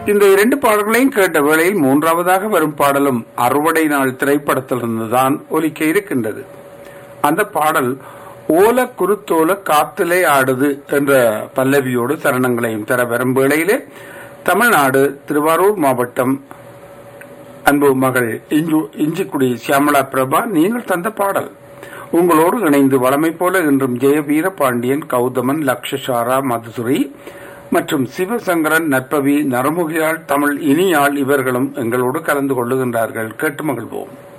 இந்த இரண்டு பாடல்களையும் கேட்ட வேளையில் மூன்றாவதாக வரும் பாடலும் அறுவடை நாள் திரைப்படத்திலிருந்துதான் ஒலிக்க இருக்கின்றது அந்த பாடல் ஓல குருத்தோல காத்திலே ஆடுது என்ற பல்லவியோடு சரணங்களையும் தர வரும் வேளையிலே தமிழ்நாடு திருவாரூர் மாவட்டம் அன்பு மகள் இஞ்சு இஞ்சிக்குடி சியாமலா பிரபா நீங்கள் தந்த பாடல் உங்களோடு இணைந்து வளமை போல இன்றும் ஜெயவீர பாண்டியன் கௌதமன் லக்ஷசாரா மதுசுரி மற்றும் சிவசங்கரன் நற்பவி நரமுகியாள் தமிழ் இனியாள் இவர்களும் எங்களோடு கலந்து கொள்ளுகின்றார்கள் கேட்டு மகிழ்வோம்